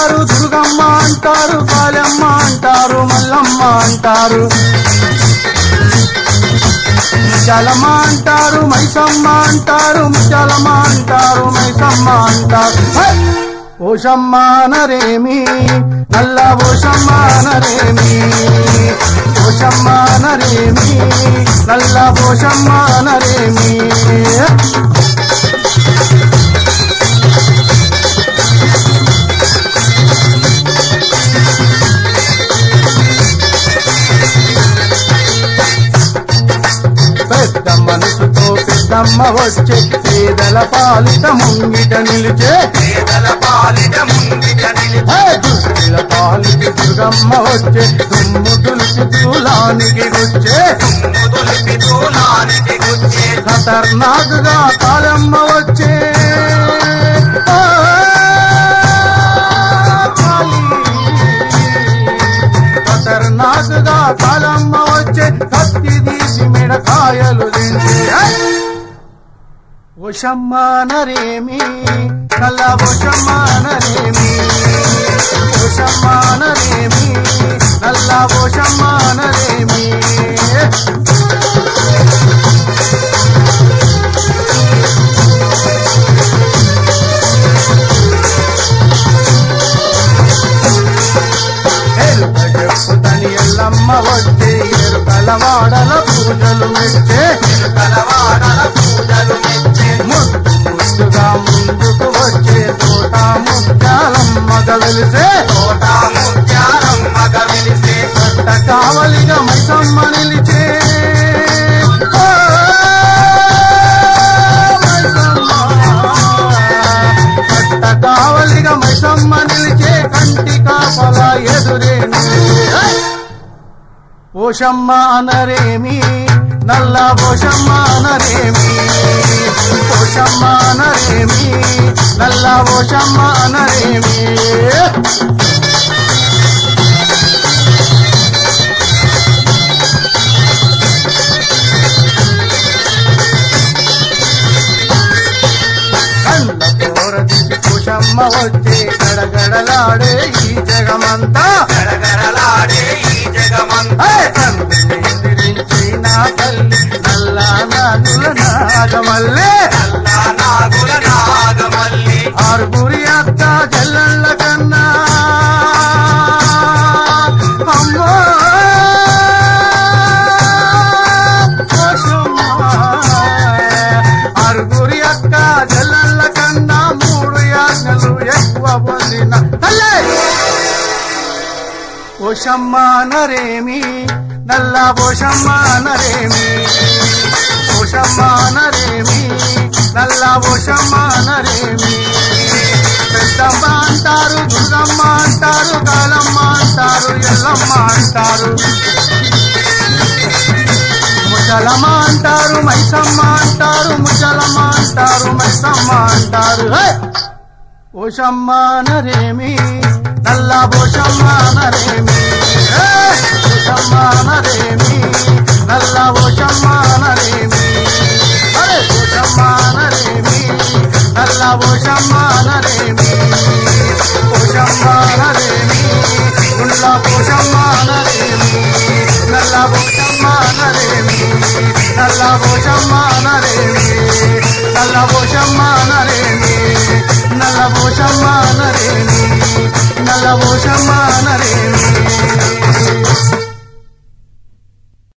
అంటారు దుర్గమ్మ అంటారు కాళమ్మ అంటారు మల్లమ్మ అంటారు ముత్యాలమ్మ అంటారు మైసమ్మ అంటారు ముత్యాలమ్మ అంటారు మైసమ్మ అంటారు హే! ఓషమ్మ నరేమి నల్ల ఓషమ్మ నరేమి ఓషమ్మ నరేమి నల్ల ఓషమ్మ నరేమి పెద్ద మనసుతో పెద్దమ్మ వచ్చే పేదల పాలిట ముంగిట నిలిచే పేదల పాలిట ముంగిట నిలిచి హే! దుష్టుల పాలిటి దుర్గమ్మ వచ్చే దుమ్ము దులిపి దూలానికి వచ్చే తుమ్ము తులిపి దూలానికి గుచ్చే ఖతర్నాక్గా కాలమ్మ వచ్చే ఆ, కాళీ. ఖతర్నాక్గా కాలమ్మ వచ్చే కత్తి తీసి మిడకాయలు తింటే ఓషమ్మ నరేమి నల్ల ఓషమ్మ నరేమి ఓషమ్మ నరేమి నల్ల ఓషమ్మ నరేమి ఎరుక చెప్పుతని ఎల్లమ్మ వచ్చే ఎరుకల వాడల పూజలు మెచ్చే కలవాడల పూజలు మెచ్చే ముద్దు ముద్దుగా ముందుకు వచ్చే తోట ముత్యాలమ్మగ వెలిసే తోట ముత్యాలమ్మగ వెలిసే కట్ట కావలిగా మైసమ్మ నిలిచే ఆ, మైసమ్మ. కట్ట కావలిగా మైసమ్మ నిలిచే కంటి కాపల ఎదురే నిలిచే. ఓషమ్మ అనరేమి నల్ల ఓషమ్మ అనరేమి ఓషమ్మ అనరేమి నల్ల ఓషమ్మ అనరేమి కళ్ళ పోరదిసి కుషమ్మ వచ్చే గడగడలాడే ఈ జగమంతా గడగడలాడే ఈ జగమంతా హే! కన్నులు ఎదిరించి నా తల్లి నల్ల నాగుల నాగమల్లే నల్ల నాగుల నాగమల్లి ఆరుగురి అక్క చెల్లెళ్ళ కన్నా అమ్మో కోసమ్మ. ఆరుగురి అక్క చెల్లెళ్ళ కన్నా మూడు యాజ్ఞలు ఎక్కువ పొందిన తల్లే ఓషమ్మ నరేమి నల్ల ఓషమ్మ నరేమి ఓషమ్మ నరేమి నల్ల ఓషమ్మ నరేమి పెద్దమ్మ అంటారు దుర్గమ్మ అంటారు కాలమ్మ అంటారు ఎల్లమ్మ అంటారు ముసలమ్మ అంటారు మైసమ్మ అంటారు ముసలమ్మ అంటారు మైసమ్మ అంటారు హే! ఓషమ్మ నరేమి నల్ల ఓషమ్మ నరేమి హే! ఓషమ్మ నరేమి నల్ల ఓషమ్మ నరేమి అరే ఓషమ్మ నరేమి నల్ల ఓషమ్మ నరేమి ఓషమ్మ నరేమి గుండ్ల ఓషమ్మ నరేమి నల్ల ఓషమ్మ నరేమి నల్ల ఓషమ్మ నరేమి నల్ల ఓషమ్మ నరేమి నల్ల ఓషమ్మ నరేమి నల్ల ఓషమ్మ నరేమి